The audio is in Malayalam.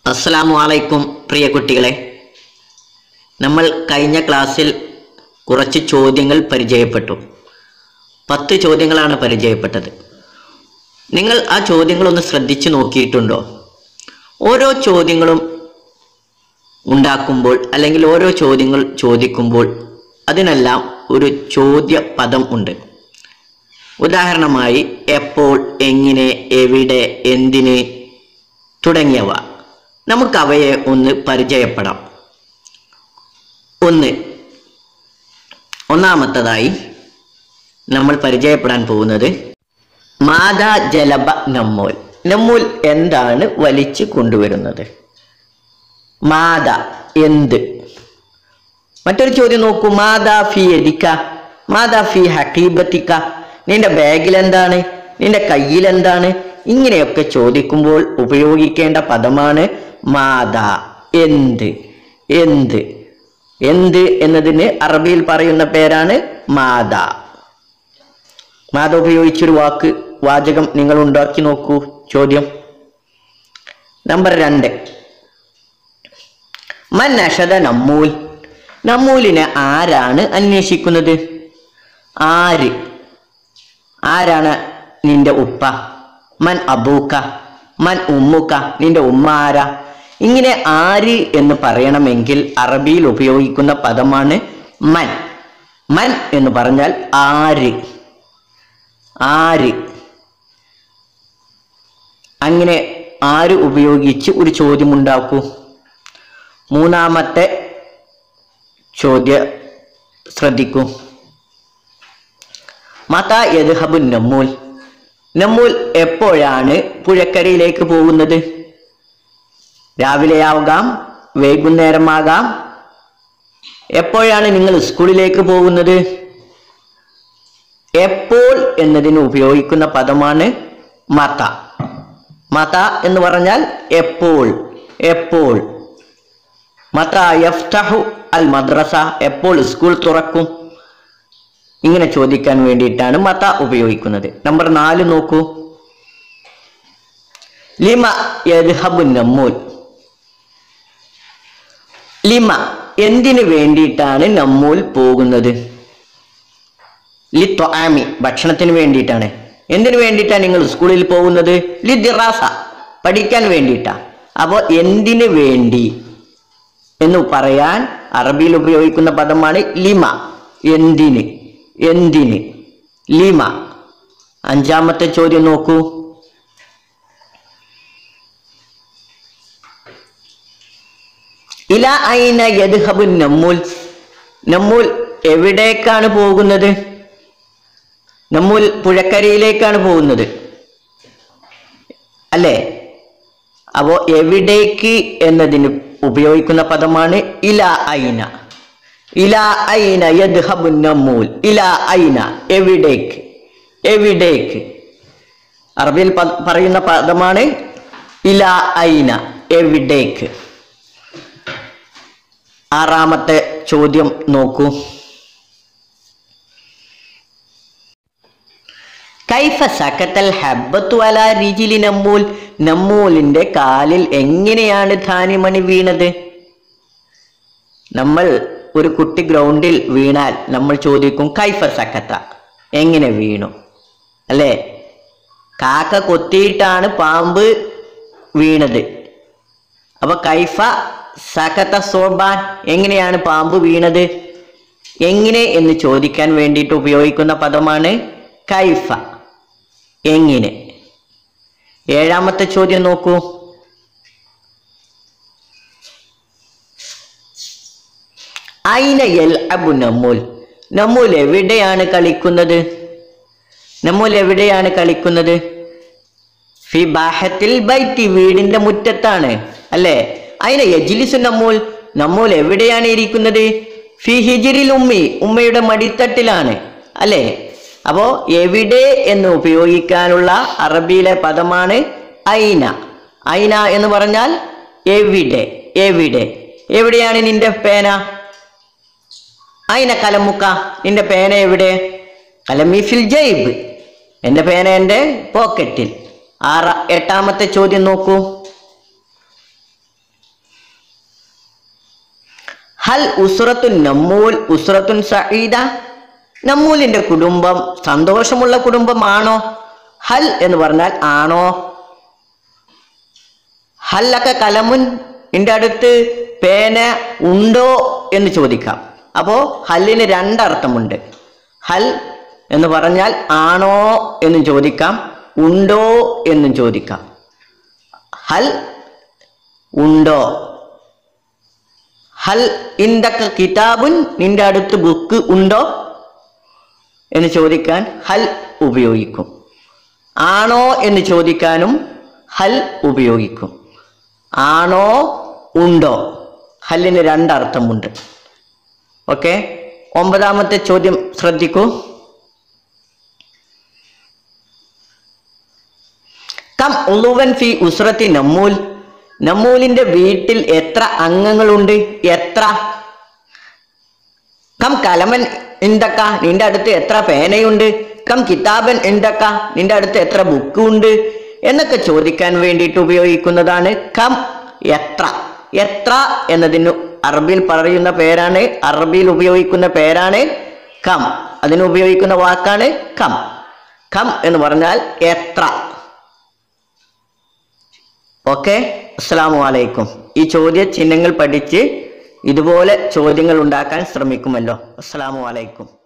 അസ്സലാമു അലൈക്കും പ്രിയ കുട്ടികളെ നമ്മൾ കഴിഞ്ഞ ക്ലാസ്സിൽ കുറച്ച് ചോദ്യങ്ങൾ പരിചയപ്പെട്ടു പത്ത് ചോദ്യങ്ങളാണ് പരിചയപ്പെട്ടത് നിങ്ങൾ ആ ചോദ്യങ്ങളൊന്ന് ശ്രദ്ധിച്ചു നോക്കിയിട്ടുണ്ടോ ഓരോ ചോദ്യങ്ങളും ഉണ്ടാക്കുമ്പോൾ അല്ലെങ്കിൽ ഓരോ ചോദ്യങ്ങൾ ചോദിക്കുമ്പോൾ അതിനെല്ലാം ഒരു ചോദ്യ പദം ഉണ്ട് ഉദാഹരണമായി എപ്പോൾ എങ്ങനെ എവിടെ എന്തിന് തുടങ്ങിയവ നമുക്ക് അവയെ ഒന്ന് പരിചയപ്പെടാം ഒന്ന് ഒന്നാമത്തതായി നമ്മൾ പരിചയപ്പെടാൻ പോകുന്നത് മാതാ ജലബ നമ്മോൽ നമ്മൂൽ എന്താണ് വലിച്ചു കൊണ്ടുവരുന്നത് മാത എന്ത് മറ്റൊരു ചോദ്യം നോക്കൂ മാതാ ഫി എദിക്ക മാതാ ഫി ഹക്കീബത്തിക്ക നിന്റെ ബാഗിൽ എന്താണ് നിന്റെ കയ്യിൽ എന്താണ് ഇങ്ങനെയൊക്കെ ചോദിക്കുമ്പോൾ ഉപയോഗിക്കേണ്ട പദമാണ് മാതാ എന്ത് എന്ത് എന്ത് എന്നതിന് അറബിയിൽ പറയുന്ന പേരാണ് മാതാ മാത ഉപയോഗിച്ചൊരു വാക്ക് വാചകം നിങ്ങൾ ഉണ്ടാക്കി നോക്കൂ ചോദ്യം നമ്പർ രണ്ട് മൻ അഷദ നമ്മൂൽ നമ്മൂലിനെ ആരാണ് അന്വേഷിക്കുന്നത് ആര് ആരാണ് നിന്റെ ഉപ്പ മൻ അബൂക്ക മൻ ഉമ്മുക്ക നിന്റെ ഉമ്മ ആരാ ഇങ്ങനെ ആര് എന്ന് പറയണമെങ്കിൽ അറബിയിൽ ഉപയോഗിക്കുന്ന പദമാണ് മൻ മൻ എന്ന് പറഞ്ഞാൽ ആര് ആര് അങ്ങനെ ആര് ഉപയോഗിച്ച് ഒരു ചോദ്യമുണ്ടാക്കൂ മൂന്നാമത്തെ ചോദ്യ ശ്രദ്ധിക്കൂ മത യദ്ഹബു നമ്മൂൽ നമ്മൂൽ എപ്പോഴാണ് പുഴക്കരയിലേക്ക് പോകുന്നത് രാവിലെയാകാം വൈകുന്നേരമാകാം എപ്പോഴാണ് നിങ്ങൾ സ്കൂളിലേക്ക് പോകുന്നത് എപ്പോൾ എന്നതിന് ഉപയോഗിക്കുന്ന പദമാണ് മത മത എന്ന് പറഞ്ഞാൽ എപ്പോൾ എപ്പോൾ മത യഫ്തഹു അൽ മദ്രസ എപ്പോൾ സ്കൂൾ തുറക്കും ഇങ്ങനെ ചോദിക്കാൻ വേണ്ടിയിട്ടാണ് മത ഉപയോഗിക്കുന്നത് നമ്പർ നാല് നോക്കൂ ലിമ യദ്ഹബു നമ്മൂൽ ലിമ എന്തിനു വേണ്ടിയിട്ടാണ് നമ്മൂൽ പോകുന്നത് ലി ത്വആമി ഭക്ഷണത്തിന് വേണ്ടിയിട്ടാണ് എന്തിനു വേണ്ടിയിട്ടാണ് നിങ്ങൾ സ്കൂളിൽ പോകുന്നത് ലി ദിറാസ പഠിക്കാൻ വേണ്ടിയിട്ടാ അപ്പോൾ എന്തിനു വേണ്ടി എന്ന് പറയാൻ അറബിയിൽ ഉപയോഗിക്കുന്ന പദമാണ് ലിമ എന്തിന് എന്തിന് ലിമ അഞ്ചാമത്തെ ചോദ്യം നോക്കൂ ഇല ഐന യദ്ഹബു നമ്മൂൽ നമ്മൂൽ എവിടേക്കാണ് പോകുന്നത് നമ്മൂൽ പുഴക്കരയിലേക്കാണ് പോകുന്നത് അല്ലേ അപ്പോ എവിടേക്ക് എന്നതിന് ഉപയോഗിക്കുന്ന പദമാണ് ഇല ഐന ഇല ഐന യദ്ഹബു നമ്മൂൽ ഇല ഐന എവിടേക്ക് എവിടേക്ക് അറബിയിൽ പ- പറയുന്ന പദമാണ് ഇല ഐന എവിടേക്ക് ആറാമത്തെ ചോദ്യം നോക്കൂ കൈഫ സക്കത്തൽ ഹബ്ബത്തു അല റിജിലി നമ്മൂൽ നമ്മൂലിന്റെ കാലിൽ എങ്ങനെയാണ് ധാന്യമണി വീണത് നമ്മൾ ഒരു കുട്ടി ഗ്രൗണ്ടിൽ വീണാൽ നമ്മൾ ചോദിക്കും കൈഫ സക്കത്ത എങ്ങനെ വീണു അല്ലേ കാക്ക കൊത്തിയിട്ടാണ് പാമ്പ് വീണത് അപ്പൊ കൈഫ സകത്ത സോബാൻ എങ്ങനെയാണ് പാമ്പ് വീണത് എങ്ങനെ എന്ന് ചോദിക്കാൻ വേണ്ടിയിട്ട് ഉപയോഗിക്കുന്ന പദമാണ് കൈഫ എങ്ങനെ ഏഴാമത്തെ ചോദ്യം നോക്കൂ ഐന എൽ അബു നമ്മൂൽ നമ്മൂൽ എവിടെയാണ് കളിക്കുന്നത് നമ്മൂൽ എവിടെയാണ് കളിക്കുന്നത് ഫി ബാഹത്തിൽ ബൈത്തി വീടിന്റെ മുറ്റത്താണ് അല്ലേ അതിനെ യജിലിസു നമ്മൂൽ നമ്മൂൽ എവിടെയാണ് ഇരിക്കുന്നത് ഫി ഹിജിറിൽ ഉമ്മി ഉമ്മയുടെ മടിത്തട്ടിലാണ് അല്ലേ അപ്പോ എവിടെ എന്ന് ഉപയോഗിക്കാനുള്ള അറബിയിലെ പദമാണ് ഐന ഐന എന്ന് പറഞ്ഞാൽ എവിടെ എവിടെ എവിടെയാണ് നിന്റെ പേന അയിന കലമുക്ക നിന്റെ പേന എവിടെ കലമി ഫിൽ ജൈബ് എൻ്റെ പേന എൻ്റെ പോക്കറ്റിൽ ആറ എട്ടാമത്തെ ചോദ്യം നോക്കൂ ഹൽ ഉസ്രത്തുൻ നമ്മൂൽ ഉസ്രത്തുൻ സഈദ നമ്മൂലിന്റെ കുടുംബം സന്തോഷമുള്ള കുടുംബമാണോ ഹൽ എന്ന് പറഞ്ഞാൽ ആണോ ഹല്ലക്ക കലമുൻ നിന്റെ അടുത്ത് പേന ഉണ്ടോ എന്ന് ചോദിക്കാം അപ്പോ ഹല്ലിന് രണ്ടർത്ഥമുണ്ട് ഹൽ എന്ന് പറഞ്ഞാൽ ആണോ എന്നും ചോദിക്കാം ഉണ്ടോ എന്നും ചോദിക്കാം ഹൽ ഉണ്ടോ ഹൽ ഇന്ദക്ക കിതാബുൻ നിന്റെ അടുത്ത് ബുക്ക് ഉണ്ടോ എന്ന് ചോദിക്കാൻ ഹൽ ഉപയോഗിക്കും ആണോ എന്ന് ചോദിക്കാനും ഹൽ ഉപയോഗിക്കും ആണോ ഉണ്ടോ ഹല്ലിന് രണ്ടർത്ഥമുണ്ട് ഓക്കെ ഒമ്പതാമത്തെ ചോദ്യം ശ്രദ്ധിക്കൂ കം ഉളുവൻ ഫി ഉസ്രത്തി നമ്മൂൽ നമ്മൂലിന്റെ വീട്ടിൽ എത്ര അംഗങ്ങളുണ്ട് എത്ര കം കലമൻ ഉണ്ടക്ക നിന്റെ അടുത്ത് എത്ര പേനയുണ്ട് കം കിതാബൻ ഉണ്ടക്ക നിന്റെ അടുത്ത് എത്ര ബുക്ക് ഉണ്ട് എന്നൊക്കെ ചോദിക്കാൻ വേണ്ടിയിട്ട് ഉപയോഗിക്കുന്നതാണ് കം എത്ര എത്ര എന്നതിന് അറബിയിൽ പറയുന്ന പേരാണ് അറബിയിൽ ഉപയോഗിക്കുന്ന പേരാണ് കം അതിന് ഉപയോഗിക്കുന്ന വാക്കാണ് കം കം എന്ന് പറഞ്ഞാൽ എത്ര ഓക്കെ അസ്സാം വലൈക്കും ഈ ചോദ്യ ചിഹ്നങ്ങൾ പഠിച്ച് ഇതുപോലെ ചോദ്യങ്ങൾ ഉണ്ടാക്കാൻ ശ്രമിക്കുമല്ലോ അസ്സാം വലൈക്കും